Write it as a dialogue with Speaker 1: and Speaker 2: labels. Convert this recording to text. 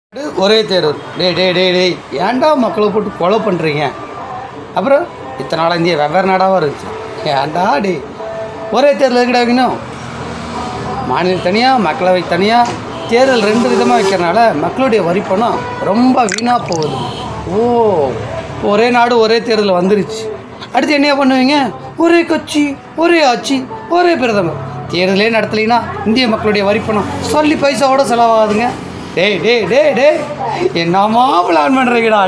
Speaker 1: ஒரே தேர்தல் டேய் டேய் டேய் டேய் ஏன்டா மக்களை போட்டு கொலை பண்ணுறீங்க அப்புறம் இத்தனை நாளாக இந்தியா வெவ்வேறு நாடாகவும் இருந்துச்சு ஏன்டா டேய் ஒரே தேர்தல் எதுக்கிட்ட வைக்கணும் மாநிலம் தனியாக மக்களவை தனியாக தேர்தல் ரெண்டு விதமாக வைக்கிறனால மக்களுடைய வரி பணம் ரொம்ப வீணாக போகுது ஓ ஒரே நாடு ஒரே தேர்தல் வந்துருச்சு அடுத்து என்ன பண்ணுவீங்க ஒரே கட்சி ஒரே ஆட்சி ஒரே பிரதமர் தேர்தலே நடத்தலைன்னா இந்திய மக்களுடைய வரி பணம் சொல்லி பைசாவோட செலவாகுதுங்க டேய் டேய் டேய் டேய் என்னம்மா பிளான் பண்ணுறீங்கடா